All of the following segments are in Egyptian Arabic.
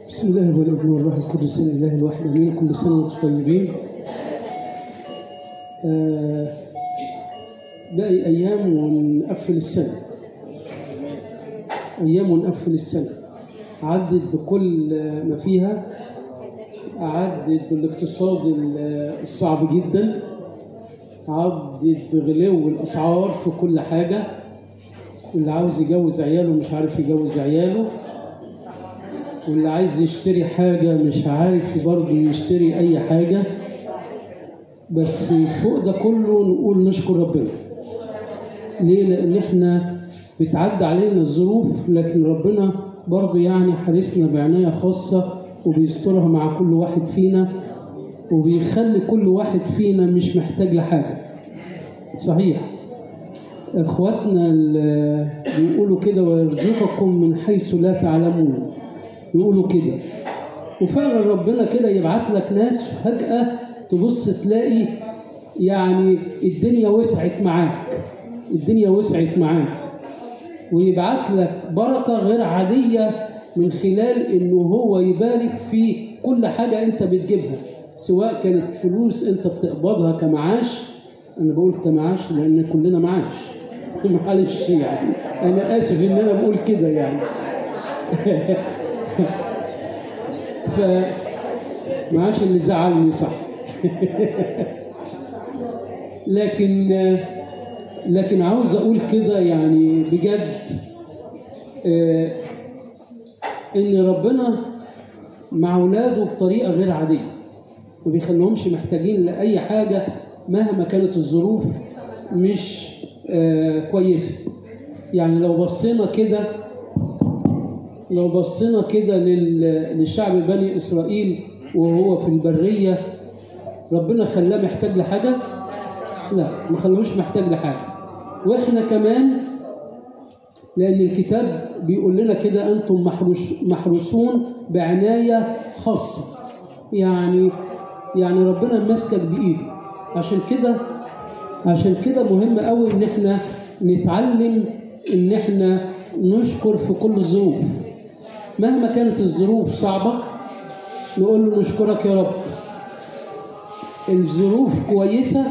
بسم الله والابن والروح القدس الاله الواحد امين كل سنه وانتم طيبين آه، باقي ايام ونقفل السنه ايام ونقفل السنه عدت بكل ما فيها عدت بالاقتصاد الصعب جدا عدت بغلو الاسعار في كل حاجه واللي عاوز يجوز عياله مش عارف يجوز عياله واللي عايز يشتري حاجة مش عارف برضه يشتري أي حاجة بس فوق ده كله نقول نشكر ربنا ليه؟ لأن احنا بتعدي علينا الظروف لكن ربنا برضه يعني حارسنا بعناية خاصة وبيسترها مع كل واحد فينا وبيخلي كل واحد فينا مش محتاج لحاجة صحيح اخواتنا اللي بيقولوا كده ويرزقكم من حيث لا تعلمون يقولوا كده وفعلا ربنا كده يبعت لك ناس فجأة تبص تلاقي يعني الدنيا وسعت معاك الدنيا وسعت معاك ويبعت لك بركة غير عادية من خلال انه هو يبارك في كل حاجة انت بتجيبها سواء كانت فلوس انت بتقبضها كمعاش انا بقول كمعاش لان كلنا معاش معلش يعني انا اسف ان انا بقول كده يعني ف معاش اللي زعلني صح لكن لكن عاوز اقول كده يعني بجد آه ان ربنا مع اولاده بطريقه غير عاديه ما بيخليهمش محتاجين لاي حاجه مهما كانت الظروف مش آه كويسه يعني لو بصينا كده لو بصينا كده للشعب بني اسرائيل وهو في البريه ربنا خلاه محتاج لحاجه لا ما خلوش محتاج لحاجه واحنا كمان لان الكتاب بيقول لنا كده انتم محروس محروسون بعنايه خاصه يعني يعني ربنا ماسكك بايده عشان كده عشان كده مهم قوي ان احنا نتعلم ان احنا نشكر في كل الظروف مهما كانت الظروف صعبة نقول له نشكرك يا رب الظروف كويسة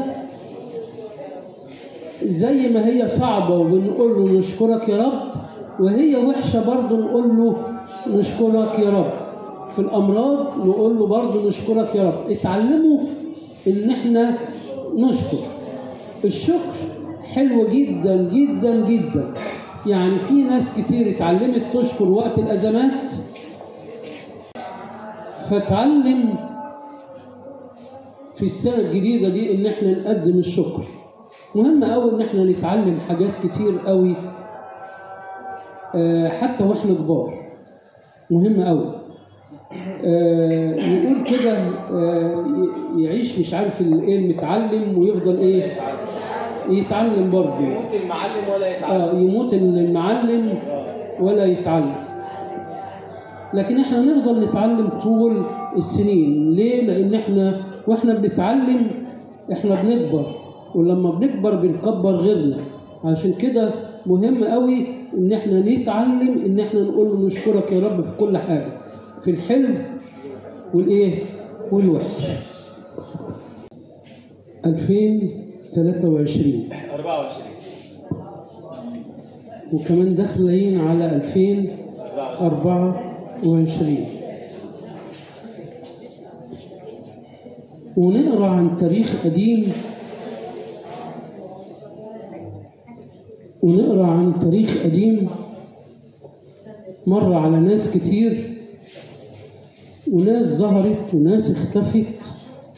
زي ما هي صعبة وبنقول له نشكرك يا رب وهي وحشة برضه نقول له نشكرك يا رب في الأمراض نقول له برضه نشكرك يا رب اتعلموا إن احنا نشكر الشكر حلو جدا جدا جدا يعني في ناس كتير اتعلمت تشكر وقت الأزمات فتعلم في السنة الجديدة دي إن إحنا نقدم الشكر مهم أوي إن إحنا نتعلم حاجات كتير أوي أه حتى وإحنا كبار مهم أوي أه يقول كده أه يعيش مش عارف ايه المتعلم ويفضل ايه يتعلم برضه يموت المعلم ولا يتعلم اه يموت المعلم ولا يتعلم لكن احنا نفضل نتعلم طول السنين ليه لان احنا واحنا بنتعلم احنا بنكبر ولما بنكبر بنكبر غيرنا عشان كده مهم قوي ان احنا نتعلم ان احنا نقول له نشكرك يا رب في كل حاجه في الحلو والايه والوحش 2023 24 وكمان داخلين على 2024 ونقرا عن تاريخ قديم ونقرا عن تاريخ قديم مر على ناس كتير وناس ظهرت وناس اختفت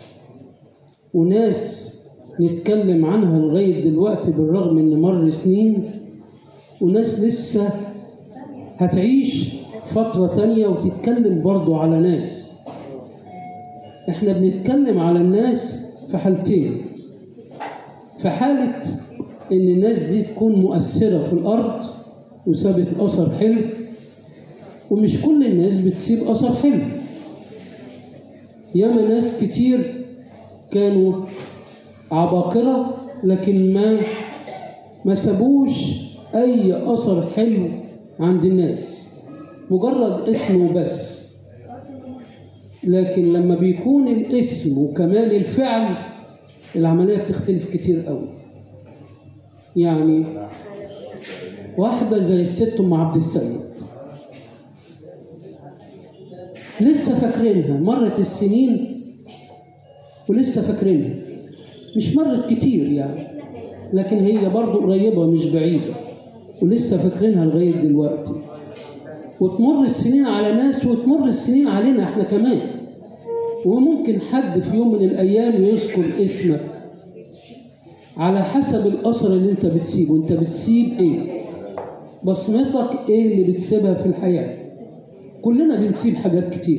وناس نتكلم عنها لغاية دلوقتي بالرغم إن مر سنين وناس لسه هتعيش فترة تانية وتتكلم برضو على ناس احنا بنتكلم على الناس في حالتين في حالة إن الناس دي تكون مؤثرة في الأرض وسابت أثر حلو ومش كل الناس بتسيب أثر حلو ياما ناس كتير كانوا عباقرة لكن ما ما سابوش أي أثر حلو عند الناس مجرد اسمه بس لكن لما بيكون الاسم وكمان الفعل العملية بتختلف كتير قوي يعني واحدة زي الست أم عبد السيد لسه فاكرينها مرت السنين ولسه فاكرينها مش مرت كتير يعني لكن هي برضو قريبة مش بعيدة ولسه فاكرينها لغاية دلوقتي وتمر السنين على ناس وتمر السنين علينا احنا كمان وممكن حد في يوم من الأيام يذكر اسمك على حسب الأثر اللي انت بتسيبه انت بتسيب ايه بصمتك ايه اللي بتسيبها في الحياة كلنا بنسيب حاجات كتير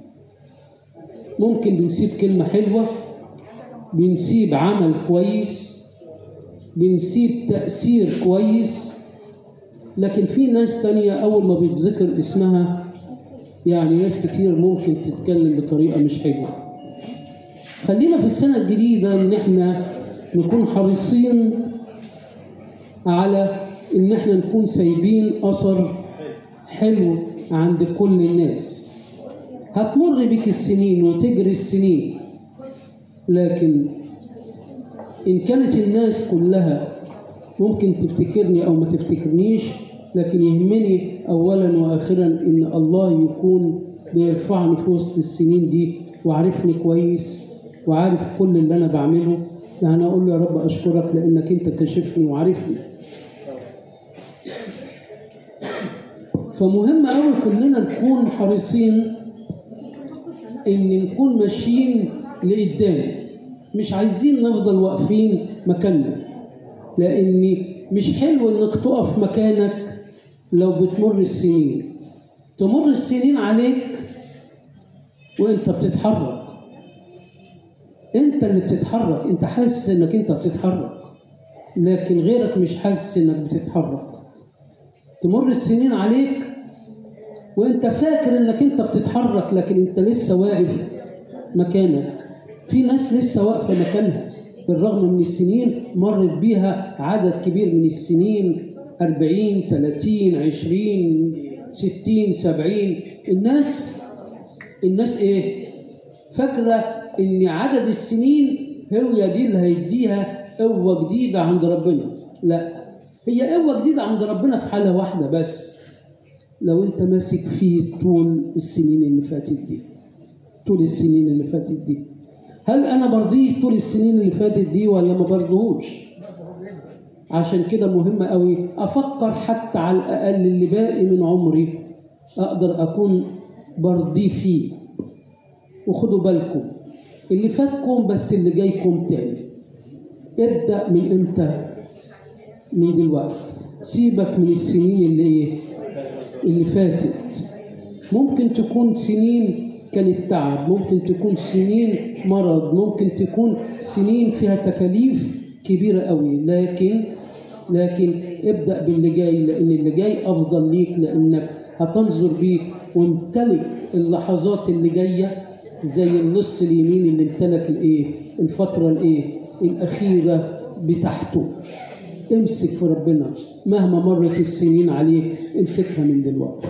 ممكن بنسيب كلمة حلوة بنسيب عمل كويس بنسيب تأثير كويس لكن في ناس تانية أول ما بيتذكر اسمها يعني ناس كتير ممكن تتكلم بطريقة مش حلوة خلينا في السنة الجديدة إن إحنا نكون حريصين على إن إحنا نكون سايبين أثر حلو عند كل الناس هتمر بك السنين وتجري السنين لكن إن كانت الناس كلها ممكن تفتكرني أو ما تفتكرنيش لكن يهمني أولا وآخرا إن الله يكون بيرفعني في وسط السنين دي وعارفني كويس وعارف كل اللي أنا بعمله يعني أقول له يا رب أشكرك لأنك أنت كاشفني وعارفني فمهم قوي كلنا نكون حريصين ان نكون ماشيين لقدام مش عايزين نفضل واقفين مكاننا لان مش حلو انك تقف مكانك لو بتمر السنين تمر السنين عليك وانت بتتحرك انت اللي بتتحرك انت حاسس انك انت بتتحرك لكن غيرك مش حاسس انك بتتحرك تمر السنين عليك وانت فاكر انك انت بتتحرك لكن انت لسه واقف مكانك في ناس لسه واقفه مكانها بالرغم من السنين مرت بيها عدد كبير من السنين 40 30 20 60 70 الناس الناس ايه فاكره ان عدد السنين هي دي اللي هيديها قوه جديده عند ربنا لا هي قوه جديده عند ربنا في حاله واحده بس لو انت ماسك فيه طول السنين اللي فاتت دي طول السنين اللي فاتت دي هل انا برضيه طول السنين اللي فاتت دي ولا ما برضهوش عشان كده مهم قوي افكر حتى على الاقل اللي باقي من عمري اقدر اكون برضيه فيه وخدوا بالكم اللي فاتكم بس اللي جايكم تاني ابدا من امتى من دلوقتي سيبك من السنين اللي ايه اللي فاتت ممكن تكون سنين كانت تعب ممكن تكون سنين مرض ممكن تكون سنين فيها تكاليف كبيرة قوي لكن لكن ابدأ باللي جاي لأن اللي جاي أفضل ليك لأنك هتنظر بيه وامتلك اللحظات اللي جاية زي النص اليمين اللي امتلك الايه الفترة الايه الأخيرة بتاعته امسك في ربنا مهما مرت السنين عليك امسكها من دلوقتي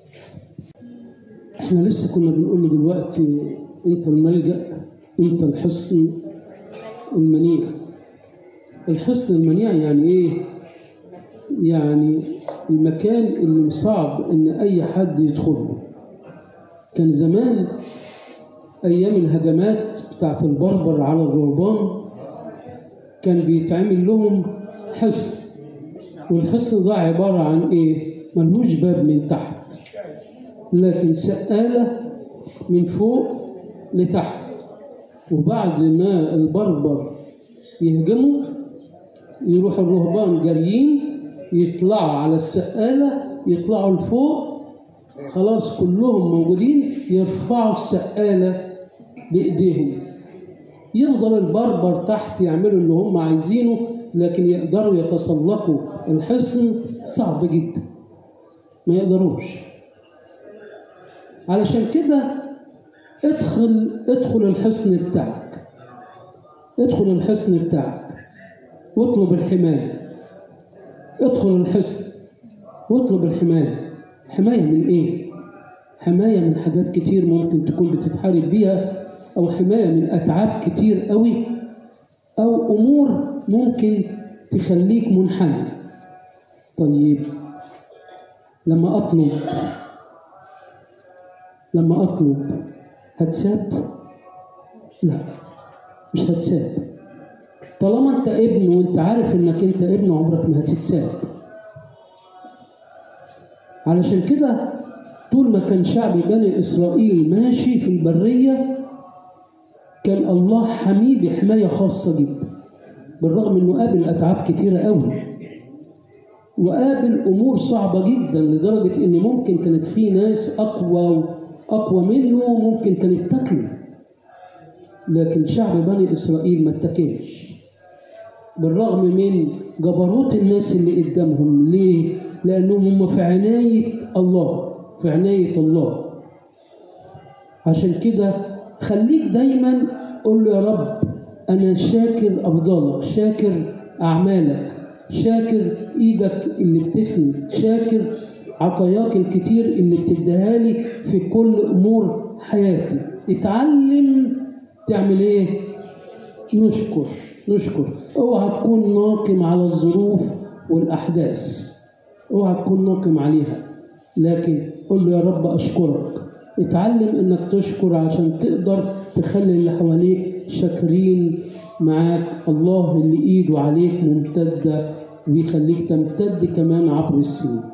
احنا لسه كنا بنقول له دلوقتي انت الملجأ انت الحصن المنيع الحصن المنيع يعني ايه يعني المكان اللي صعب ان اي حد يدخله كان زمان ايام الهجمات بتاعت البربر على الرهبان كان بيتعمل لهم حصن والحصن ده عبارة عن ايه ملهوش باب من تحت لكن سقالة من فوق لتحت وبعد ما البربر يهجموا يروح الرهبان جاريين يطلعوا على السقالة يطلعوا لفوق خلاص كلهم موجودين يرفعوا السقالة بإيديهم يفضل البربر تحت يعملوا اللي هم عايزينه لكن يقدروا يتسلقوا الحصن صعب جدا ما يقدروش علشان كده ادخل ادخل الحصن بتاعك ادخل الحصن بتاعك واطلب الحماية ادخل الحصن واطلب الحماية حماية من ايه؟ حماية من حاجات كتير ممكن تكون بتتحارب بيها أو حماية من أتعاب كتير قوي أو أمور ممكن تخليك منحنى طيب لما أطلب لما أطلب هتساب؟ لا مش هتساب طالما أنت ابن وأنت عارف إنك أنت ابن عمرك ما هتتساب علشان كده طول ما كان شعب بني إسرائيل ماشي في البرية كان الله حميه بحماية خاصة جدا بالرغم إنه قابل أتعاب كتيرة قوي وقابل أمور صعبة جدا لدرجة إن ممكن كانت في ناس أقوى أقوى منه ممكن كانت تاكله لكن شعب بني إسرائيل ما اتكلش بالرغم من جبروت الناس اللي قدامهم ليه؟ لأنهم هم في عناية الله في عناية الله عشان كده خليك دايما قول له يا رب أنا شاكر أفضالك شاكر أعمالك شاكر إيدك اللي بتسند شاكر عطاياك الكتير اللي بتديها لي في كل أمور حياتي اتعلم تعمل إيه؟ نشكر نشكر اوعى تكون ناقم على الظروف والأحداث اوعى تكون ناقم عليها لكن قل له يا رب أشكرك اتعلم انك تشكر عشان تقدر تخلي اللي حواليك شاكرين معاك الله اللي ايده عليك ممتده ويخليك تمتد كمان عبر السنين